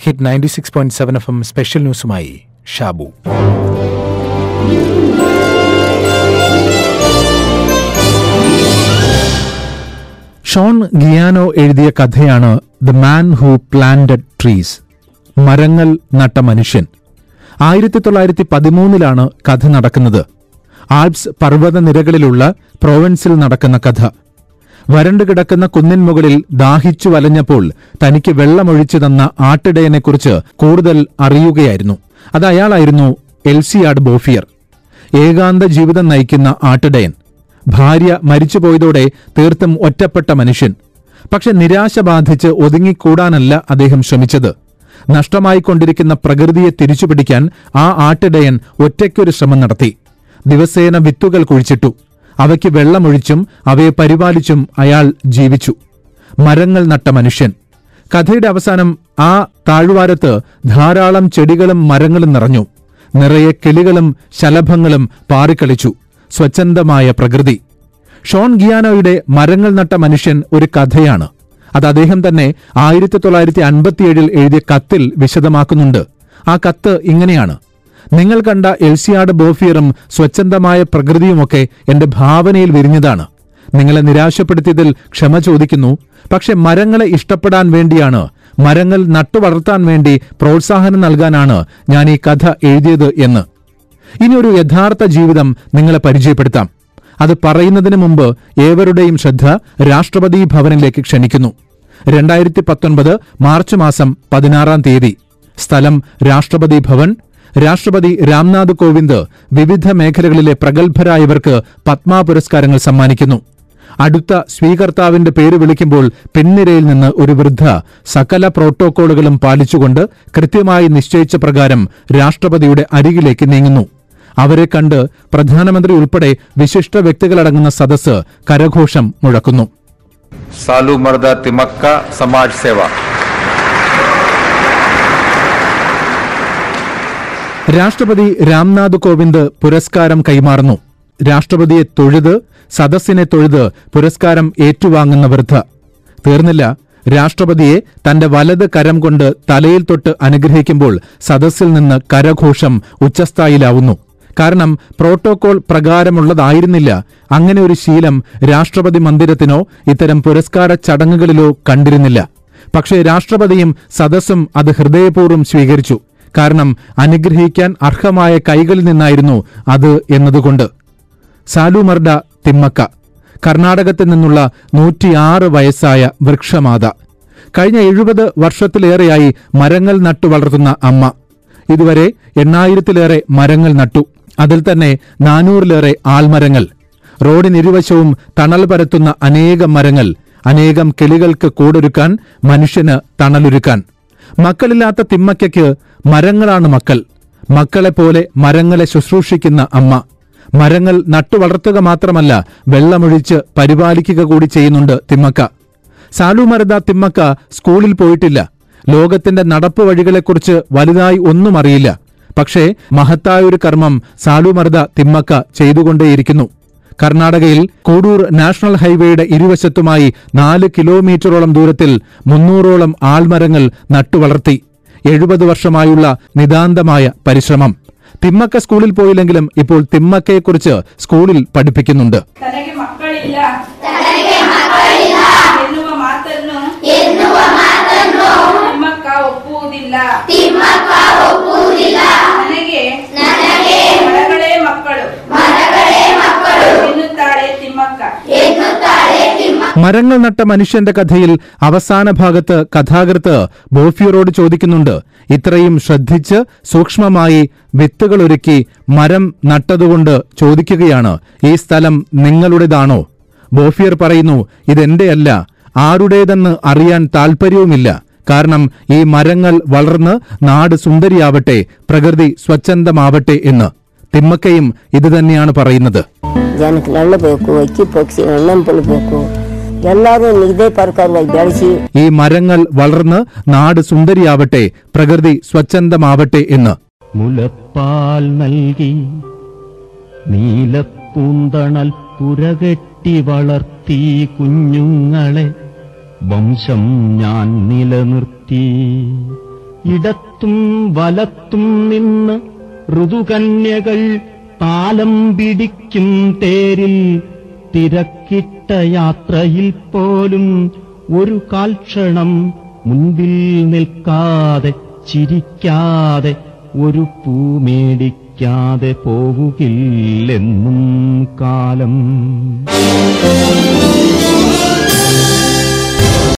hit ninety six point seven F M special ന്യൂസുമായി Shabu Jean Giono എഴുതിയ കഥയാണ് the man who planted trees മരങ്ങൾ നട്ട മനുഷ്യൻ ആയിരത്തി തൊള്ളായിരത്തി പതിമൂന്നിലാണ് കഥ നടക്കുന്നത് ആൽപ്സ് പർവ്വതനിരകളിലുള്ള പ്രോവൻസിൽ നടക്കുന്ന കഥ വരണ്ടു കിടക്കുന്ന കുന്നിൻ മുകളിൽ ദാഹിച്ചു വലഞ്ഞപ്പോൾ തനിക്ക് വെള്ളമൊഴിച്ചു തന്ന ആട്ടിടയനെക്കുറിച്ച് കൂടുതൽ അറിയുകയായിരുന്നു അത് അയാളായിരുന്നു എൽസിയാഡ് ബോഫിയർ ഏകാന്ത ജീവിതം നയിക്കുന്ന ആട്ടിടയൻ ഭാര്യ മരിച്ചുപോയതോടെ തീർത്തും ഒറ്റപ്പെട്ട മനുഷ്യൻ പക്ഷെ നിരാശ ബാധിച്ച് ഒതുങ്ങിക്കൂടാനല്ല അദ്ദേഹം ശ്രമിച്ചത് നഷ്ടമായിക്കൊണ്ടിരിക്കുന്ന പ്രകൃതിയെ തിരിച്ചുപിടിക്കാൻ ആ ആട്ടിടയൻ ഒറ്റയ്ക്കൊരു ശ്രമം നടത്തി ദിവസേന വിത്തുകൾ കുഴിച്ചിട്ടു അവയ്ക്ക് വെള്ളമൊഴിച്ചും അവയെ പരിപാലിച്ചും അയാൾ ജീവിച്ചു മരങ്ങൾ നട്ട മനുഷ്യൻ കഥയുടെ അവസാനം ആ താഴ്വാരത്ത് ധാരാളം ചെടികളും മരങ്ങളും നിറഞ്ഞു നിറയെ കിളികളും ശലഭങ്ങളും പാറിക്കളിച്ചു സ്വച്ഛന്തമായ പ്രകൃതി ഷോൺ ഗിയാനോയുടെ മരങ്ങൾ നട്ട മനുഷ്യൻ ഒരു കഥയാണ് അത് അദ്ദേഹം തന്നെ ആയിരത്തി തൊള്ളായിരത്തി അൻപത്തിയേഴിൽ എഴുതിയ കത്തിൽ വിശദമാക്കുന്നുണ്ട് ആ കത്ത് ഇങ്ങനെയാണ് നിങ്ങൾ കണ്ട എൽസിയാഡ് ബോഫിയറും സ്വച്ഛന്തമായ പ്രകൃതിയുമൊക്കെ എന്റെ ഭാവനയിൽ വിരിഞ്ഞതാണ് നിങ്ങളെ നിരാശപ്പെടുത്തിയതിൽ ക്ഷമ ചോദിക്കുന്നു പക്ഷെ മരങ്ങളെ ഇഷ്ടപ്പെടാൻ വേണ്ടിയാണ് മരങ്ങൾ നട്ടുവളർത്താൻ വേണ്ടി പ്രോത്സാഹനം നൽകാനാണ് ഞാൻ ഈ കഥ എഴുതിയത് എന്ന് ഇനി ഒരു യഥാർത്ഥ ജീവിതം നിങ്ങളെ പരിചയപ്പെടുത്താം അത് പറയുന്നതിന് മുമ്പ് ഏവരുടെയും ശ്രദ്ധ രാഷ്ട്രപതി ഭവനിലേക്ക് ക്ഷണിക്കുന്നു രണ്ടായിരത്തി പത്തൊൻപത് മാർച്ച് മാസം പതിനാറാം തീയതി സ്ഥലം രാഷ്ട്രപതി ഭവൻ രാഷ്ട്രപതി രാംനാഥ് കോവിന്ദ് വിവിധ മേഖലകളിലെ പ്രഗത്ഭരായവർക്ക് പത്മ പുരസ്കാരങ്ങൾ സമ്മാനിക്കുന്നു അടുത്ത സ്വീകർത്താവിന്റെ പേര് വിളിക്കുമ്പോൾ പിൻനിരയിൽ നിന്ന് ഒരു വൃദ്ധ സകല പ്രോട്ടോക്കോളുകളും പാലിച്ചുകൊണ്ട് കൃത്യമായി നിശ്ചയിച്ച പ്രകാരം രാഷ്ട്രപതിയുടെ അരികിലേക്ക് നീങ്ങുന്നു അവരെ കണ്ട് പ്രധാനമന്ത്രി ഉൾപ്പെടെ വിശിഷ്ട വ്യക്തികളടങ്ങുന്ന സദസ്സ് കരഘോഷം മുഴക്കുന്നു सालू मर्दा तिमक्का समाज सेवा രാഷ്ട്രപതി രാംനാഥ് കോവിന്ദ് പുരസ്കാരം കൈമാറുന്നു രാഷ്ട്രപതിയെ തൊഴുത് സദസ്സിനെ തൊഴുത് പുരസ്കാരം ഏറ്റുവാങ്ങുന്ന വൃദ്ധ തീർന്നില്ല രാഷ്ട്രപതിയെ തന്റെ വലത് കരം കൊണ്ട് തലയിൽ തൊട്ട് അനുഗ്രഹിക്കുമ്പോൾ സദസ്സിൽ നിന്ന് കരഘോഷം ഉച്ചസ്ഥായിലാവുന്നു കാരണം പ്രോട്ടോകോൾ പ്രകാരമുള്ളതായിരുന്നില്ല അങ്ങനെ ഒരു ശീലം രാഷ്ട്രപതി മന്ദിരത്തിനോ ഇത്തരം പുരസ്കാര ചടങ്ങുകളിലോ കണ്ടിരുന്നില്ല പക്ഷേ രാഷ്ട്രപതിയും സദസ്സും അത് ഹൃദയപൂർവ്വം സ്വീകരിച്ചു കാരണം അനുഗ്രഹിക്കാൻ അർഹമായ കൈകളിൽ നിന്നായിരുന്നു അത് എന്നതുകൊണ്ട് സാലുമർഡ തിമ്മക്ക കർണാടകത്തിൽ നിന്നുള്ള നൂറ്റിയാറ് വയസ്സായ വൃക്ഷമാത കഴിഞ്ഞ എഴുപത് വർഷത്തിലേറെയായി മരങ്ങൾ നട്ടു വളർത്തുന്ന അമ്മ ഇതുവരെ എണ്ണായിരത്തിലേറെ മരങ്ങൾ നട്ടു അതിൽ തന്നെ നാനൂറിലേറെ ആൽമരങ്ങൾ റോഡിനിരുവശവും തണൽ പരത്തുന്ന അനേകം മരങ്ങൾ അനേകം കിളികൾക്ക് കൂടൊരുക്കാൻ മനുഷ്യന് തണലൊരുക്കാൻ മക്കളില്ലാത്ത തിമ്മയ്ക്ക് മരങ്ങളാണ് മക്കൾ മക്കളെപ്പോലെ മരങ്ങളെ ശുശ്രൂഷിക്കുന്ന അമ്മ മരങ്ങൾ നട്ടുവളർത്തുക മാത്രമല്ല വെള്ളമൊഴിച്ച് പരിപാലിക്കുക കൂടി ചെയ്യുന്നുണ്ട് തിമ്മക്ക സാലുമരദ തിമ്മക്ക സ്കൂളിൽ പോയിട്ടില്ല ലോകത്തിന്റെ നടപ്പ് വഴികളെക്കുറിച്ച് വലുതായി ഒന്നും അറിയില്ല പക്ഷേ മഹത്തായ ഒരു കർമ്മം സാലുമർദ തിമ്മക്ക ചെയ്തുകൊണ്ടേയിരിക്കുന്നു കർണാടകയിൽ കോഡൂർ നാഷണൽ ഹൈവേയുടെ ഇരുവശത്തുമായി നാല് കിലോമീറ്ററോളം ദൂരത്തിൽ മുന്നൂറോളം ആൽമരങ്ങൾ നട്ടുവളർത്തി എഴുപത് വർഷമായുള്ള നിതാന്തമായ പരിശ്രമം തിമ്മക്ക സ്കൂളിൽ പോയില്ലെങ്കിലും ഇപ്പോൾ തിമ്മക്കയെക്കുറിച്ച് സ്കൂളിൽ പഠിപ്പിക്കുന്നുണ്ട് ತನಗೆ ಮಕ್ಕಳಿಲ್ಲ ಎನ್ನುವ ಮಾತನ್ನು ತಿಮ್ಮಕ್ಕ ಒಪ್ಪುವುದಿಲ್ಲ ನನಗೆ ಮರಗಳೇ ಮಕ್ಕಳು ಎನ್ನುತ್ತಾಳೆ ತಿಮ್ಮಕ್ಕ മരങ്ങൾ നട്ട മനുഷ്യന്റെ കഥയിൽ അവസാന ഭാഗത്ത് കഥാകൃത്ത് ബോഫിയറോട് ചോദിക്കുന്നുണ്ട് ഇത്രയും ശ്രദ്ധിച്ച് സൂക്ഷ്മമായി വിത്തുകളൊരുക്കി മരം നട്ടതുകൊണ്ട് ചോദിക്കുകയാണ് ഈ സ്ഥലം നിങ്ങളുടേതാണോ ബോഫിയർ പറയുന്നു ഇതെന്റെയല്ല ആരുടേതെന്ന് അറിയാൻ താൽപ്പര്യവുമില്ല കാരണം ഈ മരങ്ങൾ വളർന്ന് നാട് സുന്ദരിയാവട്ടെ പ്രകൃതി സ്വച്ഛന്തമാവട്ടെ എന്ന് തിമ്മക്കയും ഇതുതന്നെയാണ് പറയുന്നത് ಜನಕ್ಕೆ ನೆರಳು ಬೇಕು ಅಕ್ಕಿ ಪಕ್ಷಿ ಹಣ್ಣಂಪಲು ಬೇಕು ಎಲ್ಲರೂ ಇದೇ ಪ್ರಕಾರವಾಗಿ ಬೆಳೆಸಿ ഈ മരങ്ങൾ വളർന്ന് നാട് സുന്ദരിയാവട്ടെ പ്രകൃതി സ്വച്ഛന്തമാവട്ടെ എന്ന് മുലപ്പാൽ നൽകി നീലപ്പൂന്തണൽ പുരകെട്ടി വളർത്തി കുഞ്ഞുങ്ങളെ വംശം ഞാൻ നിലനിർത്തി ഇടത്തും വലത്തും നിന്ന് ഋതുകന്യകൾ താലം പിടിക്കും തേരിൽ തിരക്കിട്ട യാത്രയിൽ പോലും ഒരു കാൽക്ഷണം മുൻപിൽ നിൽക്കാതെ ചിരിക്കാതെ ഒരു പൂ മേടിക്കാതെ പോവുകില്ലെന്നും കാലം